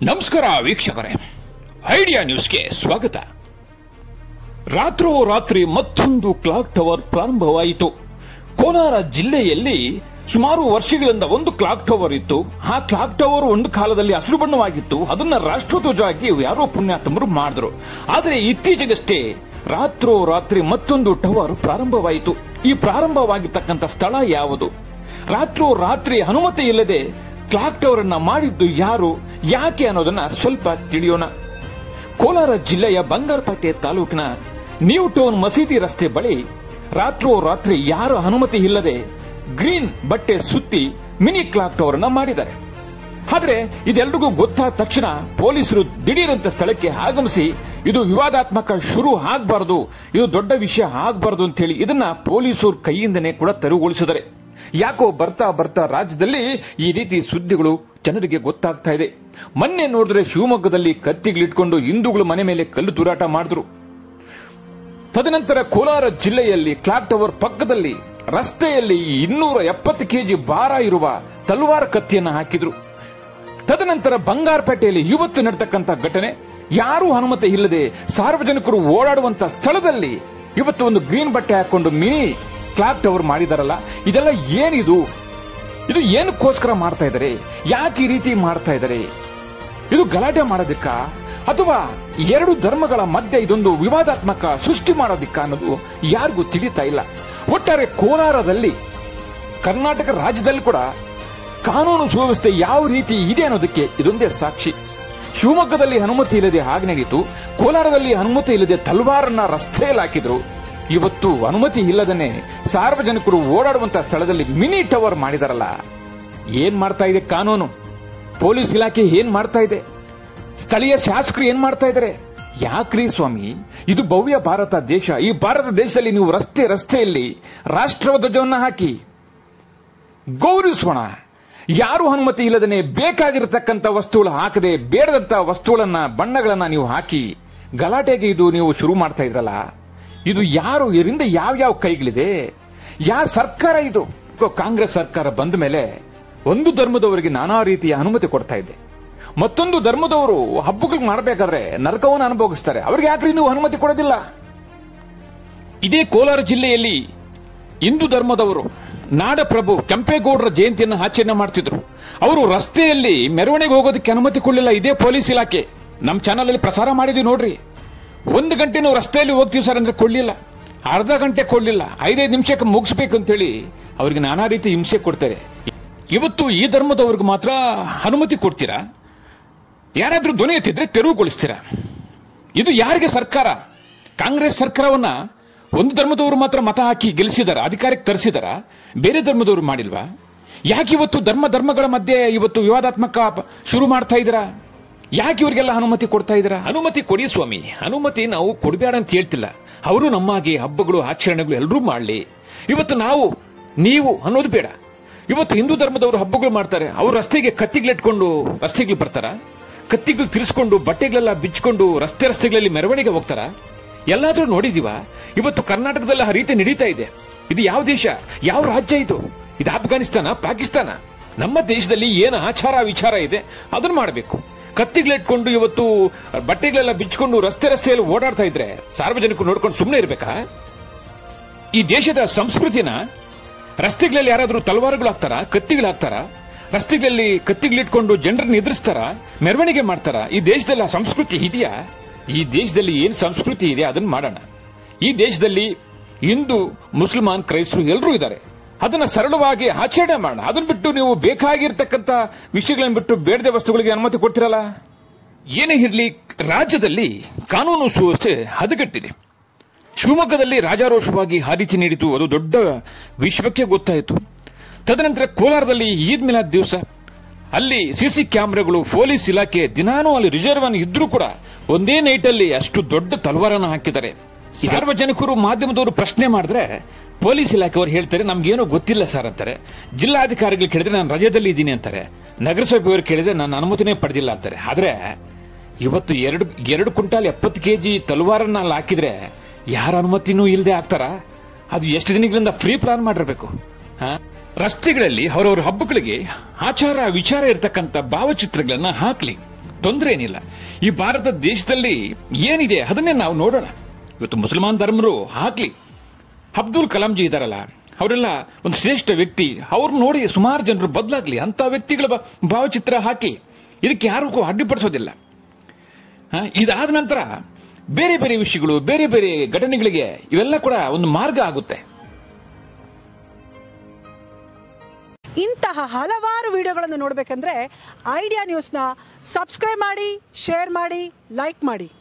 ನಮಸ್ಕಾರ ವೀಕ್ಷಕರೇ ಐಡಿಯಾ ನ್ಯೂಸ್ಗೆ ಸ್ವಾಗತ ರಾತ್ರೋರಾತ್ರಿ ಮತ್ತೊಂದು ಕ್ಲಾಕ್ ಟವರ್ ಪ್ರಾರಂಭವಾಯಿತು ಕೋಲಾರ ಜಿಲ್ಲೆಯಲ್ಲಿ ಸುಮಾರು ವರ್ಷಗಳಿಂದ ಒಂದು ಕ್ಲಾಕ್ ಟವರ್ ಇತ್ತು ಆ ಕ್ಲಾಕ್ ಟವರ್ ಒಂದು ಕಾಲದಲ್ಲಿ ಹಸಿರು ಬಣ್ಣವಾಗಿತ್ತು ಅದನ್ನ ರಾಷ್ಟ್ರಧ್ವಜ ಆಗಿ ಯಾರೋ ಪುಣ್ಯಾತ್ಮರು ಮಾಡಿದ್ರು ಆದರೆ ಇತ್ತೀಚೆಗಷ್ಟೇ ರಾತ್ರೋರಾತ್ರಿ ಮತ್ತೊಂದು ಟವರ್ ಪ್ರಾರಂಭವಾಯಿತು ಈ ಪ್ರಾರಂಭವಾಗಿರ್ತಕ್ಕಂಥ ಸ್ಥಳ ಯಾವುದು ರಾತ್ರೋರಾತ್ರಿ ಅನುಮತಿ ಇಲ್ಲದೆ ಕ್ಲಾಕ್ ಟವರ್ ಅನ್ನ ಮಾಡಿದ್ದು ಯಾರು ಯಾಕೆ ಅನ್ನೋದನ್ನ ಸ್ವಲ್ಪ ತಿಳಿಯೋಣ ಕೋಲಾರ ಜಿಲ್ಲೆಯ ಬಂಗಾರಪೇಟೆ ತಾಲೂಕಿನ ನ್ಯೂ ಟೌನ್ ಮಸೀದಿ ರಸ್ತೆ ಬಳಿ ರಾತ್ರೋರಾತ್ರಿ ಯಾರ ಅನುಮತಿ ಇಲ್ಲದೆ ಗ್ರೀನ್ ಬಟ್ಟೆ ಸುತ್ತಿ ಮಿನಿ ಕ್ಲಾಕ್ ಟವರ್ ಅನ್ನ ಮಾಡಿದ್ದಾರೆ ಆದ್ರೆ ಇದೆಲ್ಲರಿಗೂ ಗೊತ್ತಾದ ತಕ್ಷಣ ಪೊಲೀಸರು ದಿಢೀರಂತ ಸ್ಥಳಕ್ಕೆ ಆಗಮಿಸಿ ಇದು ವಿವಾದಾತ್ಮಕ ಶುರು ಆಗಬಾರದು ಇದು ದೊಡ್ಡ ವಿಷಯ ಆಗಬಾರದು ಅಂತ ಹೇಳಿ ಇದನ್ನ ಪೊಲೀಸರು ಕೈಯಿಂದನೇ ಕೂಡ ತೆರವುಗೊಳಿಸಿದ್ದಾರೆ ಯಾಕೋ ಬರ್ತಾ ಬರ್ತಾ ರಾಜ್ಯದಲ್ಲಿ ಈ ರೀತಿ ಸುದ್ದಿಗಳು ಜನರಿಗೆ ಗೊತ್ತಾಗ್ತಾ ಇದೆ ಮೊನ್ನೆ ನೋಡಿದ್ರೆ ಶಿವಮೊಗ್ಗದಲ್ಲಿ ಕತ್ತಿಗಳಿಟ್ಕೊಂಡು ಹಿಂದೂಗಳು ಮನೆ ಮೇಲೆ ಕಲ್ಲು ತೂರಾಟ ಮಾಡಿದ್ರು ತದನಂತರ ಕೋಲಾರ ಜಿಲ್ಲೆಯಲ್ಲಿ ಕ್ಲಾಕ್ ಟವರ್ ಪಕ್ಕದಲ್ಲಿ ರಸ್ತೆಯಲ್ಲಿ ಇನ್ನೂರ ಎಪ್ಪತ್ತು ಕೆಜಿ ಭಾರ ಇರುವ ತಲ್ವಾರ್ ಕತ್ತಿಯನ್ನು ಹಾಕಿದ್ರು ತದನಂತರ ಬಂಗಾರಪೇಟೆಯಲ್ಲಿ ಇವತ್ತು ನಡೆತಕ್ಕಂಥ ಘಟನೆ ಯಾರೂ ಅನುಮತಿ ಇಲ್ಲದೆ ಸಾರ್ವಜನಿಕರು ಓಡಾಡುವಂತ ಸ್ಥಳದಲ್ಲಿ ಇವತ್ತು ಒಂದು ಗ್ರೀನ್ ಬಟ್ಟೆ ಹಾಕೊಂಡು ಮಿನಿ ಕ್ಲಾಕ್ ಟವರ್ ಮಾಡಿದಾರಲ್ಲ ಇದೆಲ್ಲ ಏನಿದು ಇದು ಏನಕ್ಕೋಸ್ಕರ ಮಾಡ್ತಾ ಇದ್ದಾರೆ ಯಾಕೆ ಈ ರೀತಿ ಮಾಡ್ತಾ ಇದ್ದಾರೆ ಇದು ಗಲಾಟೆ ಮಾಡೋದಕ್ಕ ಅಥವಾ ಎರಡು ಧರ್ಮಗಳ ಮಧ್ಯೆ ಇದೊಂದು ವಿವಾದಾತ್ಮಕ ಸೃಷ್ಟಿ ಮಾಡೋದಿಕ್ಕ ಅನ್ನೋದು ಯಾರಿಗೂ ತಿಳಿತಾ ಇಲ್ಲ ಒಟ್ಟಾರೆ ಕೋಲಾರದಲ್ಲಿ ಕರ್ನಾಟಕ ರಾಜ್ಯದಲ್ಲಿ ಕೂಡ ಕಾನೂನು ಸುವ್ಯವಸ್ಥೆ ಯಾವ ರೀತಿ ಇದೆ ಅನ್ನೋದಕ್ಕೆ ಇದೊಂದೇ ಸಾಕ್ಷಿ ಶಿವಮೊಗ್ಗದಲ್ಲಿ ಅನುಮತಿ ಇಲ್ಲದೆ ಹಾಗೆ ನಡೀತು ಕೋಲಾರದಲ್ಲಿ ಅನುಮತಿ ಇಲ್ಲದೆ ತಲ್ವಾರನ್ನ ರಸ್ತೆಯಲ್ಲಿ ಹಾಕಿದ್ರು ಇವತ್ತು ಅನುಮತಿ ಇಲ್ಲದನೆ ಸಾರ್ವಜನಿಕರು ಓಡಾಡುವಂತಹ ಸ್ಥಳದಲ್ಲಿ ಮಿನಿ ಟವರ್ ಮಾಡಿದಾರಲ್ಲ ಏನ್ ಮಾಡ್ತಾ ಇದೆ ಕಾನೂನು ಪೊಲೀಸ್ ಇಲಾಖೆ ಏನ್ ಮಾಡ್ತಾ ಇದೆ ಸ್ಥಳೀಯ ಶಾಸಕರು ಏನ್ ಮಾಡ್ತಾ ಇದ್ದಾರೆ ಯಾಕ್ರಿ ಸ್ವಾಮಿ ಇದು ಭವ್ಯ ಭಾರತ ದೇಶ ಈ ಭಾರತ ದೇಶದಲ್ಲಿ ನೀವು ರಸ್ತೆ ರಸ್ತೆಯಲ್ಲಿ ರಾಷ್ಟ್ರಧ್ವಜವನ್ನ ಹಾಕಿ ಗೌರವಿಸೋಣ ಯಾರು ಅನುಮತಿ ಇಲ್ಲದನೆ ಬೇಕಾಗಿರತಕ್ಕಂಥ ವಸ್ತುಗಳು ಹಾಕದೆ ಬೇಡದಂತ ವಸ್ತುಗಳನ್ನ ಬಣ್ಣಗಳನ್ನ ನೀವು ಹಾಕಿ ಗಲಾಟೆಗೆ ಇದು ನೀವು ಶುರು ಮಾಡ್ತಾ ಇದ್ರಲ್ಲ ಇದು ಯಾರು ಇದರಿಂದ ಯಾವ ಯಾವ ಕೈಗಳಿದೆ ಯಾವ ಸರ್ಕಾರ ಇದು ಕಾಂಗ್ರೆಸ್ ಸರ್ಕಾರ ಬಂದ ಮೇಲೆ ಒಂದು ಧರ್ಮದವರಿಗೆ ನಾನಾ ರೀತಿಯ ಅನುಮತಿ ಕೊಡ್ತಾ ಇದೆ ಮತ್ತೊಂದು ಧರ್ಮದವರು ಹಬ್ಬಗಳು ಮಾಡಬೇಕಾದ್ರೆ ನರಕವನ್ನು ಅನುಭವಿಸ್ತಾರೆ ಅವ್ರಿಗೆ ಯಾಕ್ರಿ ನೀವು ಅನುಮತಿ ಕೊಡೋದಿಲ್ಲ ಇದೇ ಕೋಲಾರ ಜಿಲ್ಲೆಯಲ್ಲಿ ಹಿಂದೂ ಧರ್ಮದವರು ನಾಡಪ್ರಭು ಕೆಂಪೇಗೌಡರ ಜಯಂತಿಯನ್ನು ಆಚರಣೆ ಮಾಡ್ತಿದ್ರು ಅವರು ರಸ್ತೆಯಲ್ಲಿ ಮೆರವಣಿಗೆ ಹೋಗೋದಕ್ಕೆ ಅನುಮತಿ ಕೊಡಲಿಲ್ಲ ಇದೇ ಪೊಲೀಸ್ ಇಲಾಖೆ ನಮ್ಮ ಚಾನಲ್ ಅಲ್ಲಿ ಪ್ರಸಾರ ಮಾಡಿದ್ವಿ ನೋಡ್ರಿ ಒಂದು ಗಂಟೆ ನಾವು ರಸ್ತೆಯಲ್ಲಿ ಹೋಗ್ತೀವಿ ಸರ್ ಅಂದ್ರೆ ಕೊಡ್ಲಿಲ್ಲ ಅರ್ಧ ಗಂಟೆ ಕೊಡ್ಲಿಲ್ಲ ಐದೈದು ನಿಮಿಷಕ್ಕೆ ಮುಗಿಸ್ಬೇಕು ಅಂತೇಳಿ ಅವರಿಗೆ ನಾನಾ ರೀತಿ ಹಿಂಸೆ ಕೊಡ್ತಾರೆ ಇವತ್ತು ಈ ಧರ್ಮದವ್ರಿಗೆ ಮಾತ್ರ ಅನುಮತಿ ಕೊಡ್ತೀರಾ ಯಾರಾದ್ರೂ ಧ್ವನಿ ಎತ್ತಿದ್ರೆ ತೆರವುಗೊಳಿಸ್ತೀರಾ ಇದು ಯಾರಿಗೆ ಸರ್ಕಾರ ಕಾಂಗ್ರೆಸ್ ಸರ್ಕಾರವನ್ನ ಒಂದು ಧರ್ಮದವರು ಮಾತ್ರ ಮತ ಹಾಕಿ ಗೆಲ್ಲಿಸಿದಾರ ಅಧಿಕಾರಕ್ಕೆ ತರಿಸಿದಾರ ಬೇರೆ ಧರ್ಮದವರು ಮಾಡಿಲ್ವಾ ಯಾಕೆ ಇವತ್ತು ಧರ್ಮ ಧರ್ಮಗಳ ಮಧ್ಯೆ ಇವತ್ತು ವಿವಾದಾತ್ಮಕ ಪ- ಶುರು ಮಾಡ್ತಾ ಇದ್ದೀರಾ ಯಾಕೆ ಇವರಿಗೆಲ್ಲ ಅನುಮತಿ ಕೊಡ್ತಾ ಇದ್ದೀರಾ ಅನುಮತಿ ಕೊಡಿ ಸ್ವಾಮಿ ಅನುಮತಿ ನಾವು ಕೊಡಬೇಡ ಅಂತ ಹೇಳ್ತಿಲ್ಲ ಅವರು ನಮ್ಮಾಗಿ ಹಬ್ಬಗಳು ಆಚರಣೆಗಳು ಎಲ್ಲರೂ ಮಾಡಲಿ ಇವತ್ತು ನಾವು ನೀವು ಅನ್ನೋದು ಬೇಡ ಇವತ್ತು ಹಿಂದೂ ಧರ್ಮದವರು ಹಬ್ಬಗಳು ಮಾಡ್ತಾರೆ ಅವ್ರು ರಸ್ತೆಗೆ ಕತ್ತಿಗಳಿಟ್ಕೊಂಡು ರಸ್ತೆಗೆ ಬರ್ತಾರ ಕತ್ತಿಗಳು ತಿರ್ಸ್ಕೊಂಡು ಬಟ್ಟೆಗಳೆಲ್ಲ ಬಿಚ್ಕೊಂಡು ರಸ್ತೆ ರಸ್ತೆಗಳಲ್ಲಿ ಮೆರವಣಿಗೆ ಹೋಗ್ತಾರ ಎಲ್ಲಾದ್ರೂ ನೋಡಿದೀವ ಇವತ್ತು ಕರ್ನಾಟಕದಲ್ಲಿ ಆ ರೀತಿ ನಡೀತಾ ಇದೆ ಇದು ಯಾವ ದೇಶ ಯಾವ ರಾಜ್ಯ ಇದು ಇದು ಅಫ್ಘಾನಿಸ್ತಾನ ಪಾಕಿಸ್ತಾನ ನಮ್ಮ ದೇಶದಲ್ಲಿ ಏನು ಆಚಾರ ವಿಚಾರ ಇದೆ ಅದನ್ನ ಮಾಡಬೇಕು ಕತ್ತಿಗಳಿಟ್ಕೊಂಡು ಇವತ್ತು ಬಟ್ಟೆಗಳೆಲ್ಲ ಬಿಚ್ಕೊಂಡು ರಸ್ತೆ ರಸ್ತೆಯಲ್ಲಿ ಓಡಾಡ್ತಾ ಇದ್ರೆ ಸಾರ್ವಜನಿಕರು ನೋಡ್ಕೊಂಡು ಸುಮ್ಮನೆ ಇರ್ಬೇಕಾ ಈ ದೇಶದ ಸಂಸ್ಕೃತಿನ ರಸ್ತೆಗಳಲ್ಲಿ ಯಾರಾದ್ರೂ ತಲವಾರುಗಳು ಹಾಕ್ತಾರ ಕತ್ತಿಗಳು ಹಾಕ್ತಾರ ರಸ್ತೆಗಳಲ್ಲಿ ಕತ್ತಿಗಳಿಟ್ಕೊಂಡು ಜನರನ್ನ ಎದುರಿಸ್ತಾರ ಮೆರವಣಿಗೆ ಮಾಡ್ತಾರ ಈ ದೇಶದಲ್ಲಿ ಆ ಸಂಸ್ಕೃತಿ ಇದೆಯಾ ಈ ದೇಶದಲ್ಲಿ ಏನ್ ಸಂಸ್ಕೃತಿ ಇದೆ ಅದನ್ನ ಮಾಡೋಣ ಈ ದೇಶದಲ್ಲಿ ಹಿಂದೂ ಮುಸಲ್ಮಾನ್ ಕ್ರೈಸ್ತರು ಎಲ್ಲರೂ ಇದ್ದಾರೆ ಅದನ್ನ ಸರಳವಾಗಿ ಆಚರಣೆ ಮಾಡೋಣ ಅದನ್ನ ಬಿಟ್ಟು ನೀವು ಬೇಕಾಗಿರ್ತಕ್ಕಂಥ ವಿಷಯಗಳನ್ನ ಬಿಟ್ಟು ಬೇಡದ ವಸ್ತುಗಳಿಗೆ ಅನುಮತಿ ಕೊಡ್ತಿರಲ್ಲ ಏನೇ ಇರಲಿ ರಾಜ್ಯದಲ್ಲಿ ಕಾನೂನು ಸುವ್ಯವಸ್ಥೆ ಹದಗೆಟ್ಟಿದೆ ಶಿವಮೊಗ್ಗದಲ್ಲಿ ರಾಜಾರೋಷವಾಗಿ ಆ ರೀತಿ ನೀಡಿತು ಅದು ದೊಡ್ಡ ವಿಶ್ವಕ್ಕೆ ಗೊತ್ತಾಯಿತು ತದನಂತರ ಕೋಲಾರದಲ್ಲಿ ಈದ್ ಮಿಲಾದ್ ದಿವಸ ಅಲ್ಲಿ ಸಿಸಿ ಕ್ಯಾಮೆರಾಗಳು ಪೊಲೀಸ್ ಇಲಾಖೆ ದಿನಾನೂ ಅಲ್ಲಿ ರಿಸರ್ವ್ ಅನ್ನು ಇದ್ರೂ ಕೂಡ ಒಂದೇ ನೈಟಲ್ಲಿ ಅಷ್ಟು ದೊಡ್ಡ ತಲವಾರನ್ನು ಹಾಕಿದ್ದಾರೆ ಸಾರ್ವಜನಿಕರು ಮಾಧ್ಯಮದವರು ಪ್ರಶ್ನೆ ಮಾಡಿದ್ರೆ ಪೊಲೀಸ್ ಇಲಾಖೆಯವರು ಹೇಳ್ತಾರೆ ನಮ್ಗೇನೋ ಗೊತ್ತಿಲ್ಲ ಸರ್ ಅಂತಾರೆ ಜಿಲ್ಲಾಧಿಕಾರಿಗಳು ಕೇಳಿದ್ರೆ ನಾನು ರಜೆದಲ್ಲಿ ಇದ್ದೀನಿ ಅಂತಾರೆ ನಗರಸಭೆಯವರು ಕೇಳಿದ್ರೆ ನಾನು ಅನುಮತಿನೇ ಪಡೆದಿಲ್ಲ ಅಂತಾರೆ ಆದ್ರೆ ಇವತ್ತು ಎರಡು ಎರಡು ಕ್ವಿಂಟಾಲ್ ಎಪ್ಪತ್ತು ಕೆಜಿ ತಲವಾರನ್ನ ಅಲ್ಲಿ ಹಾಕಿದ್ರೆ ಯಾರ ಅನುಮತಿನೂ ಇಲ್ಲದೆ ಆಗ್ತಾರ ಅದು ಎಷ್ಟು ದಿನಗಳಿಂದ ಫ್ರೀ ಪ್ಲಾನ್ ಮಾಡಿರ್ಬೇಕು ಹಾ? ರಸ್ತೆಗಳಲ್ಲಿ ಅವರವರ ಹಬ್ಬಗಳಿಗೆ ಆಚಾರ ವಿಚಾರ ಇರತಕ್ಕಂತ ಭಾವಚಿತ್ರಗಳನ್ನ ಹಾಕ್ಲಿ ತೊಂದರೆ ಏನಿಲ್ಲ ಈ ಭಾರತ ದೇಶದಲ್ಲಿ ಏನಿದೆ ಅದನ್ನೇ ನಾವು ನೋಡೋಣ ಇವತ್ತು ಮುಸಲ್ಮಾನ್ ಧರ್ಮರು ಹಾಕ್ಲಿ ಅಬ್ದುಲ್ ಕಲಾಂಜಿ ಇದಾರಲ್ಲ ಅವರೆಲ್ಲ ಒಂದು ಶ್ರೇಷ್ಠ ವ್ಯಕ್ತಿ ಅವ್ರು ನೋಡಿ ಸುಮಾರು ಜನರು ಬದಲಾಗ್ಲಿ ಅಂತ ವ್ಯಕ್ತಿಗಳ ಬ- ಭಾವಚಿತ್ರ ಹಾಕಿ ಇದಕ್ಕೆ ಯಾರಿಗೂ ಅಡ್ಡಿಪಡಿಸೋದಿಲ್ಲ ಹ, ಇದಾದ ನಂತರ ಬೇರೆ ಬೇರೆ ವಿಷಯಗಳು ಬೇರೆ ಬೇರೆ ಘಟನೆಗಳಿಗೆ ಇವೆಲ್ಲ ಕೂಡ ಒಂದು ಮಾರ್ಗ ಆಗುತ್ತೆ ಇಂತಹ ಹಲವಾರು ವಿಡಿಯೋಗಳನ್ನು ನೋಡಬೇಕಂದ್ರೆ ಐಡಿಯಾ ನ್ಯೂಸ್ನ ಸಬ್ಸ್ಕ್ರೈಬ್ ಮಾಡಿ ಶೇರ್ ಮಾಡಿ ಲೈಕ್ ಮಾಡಿ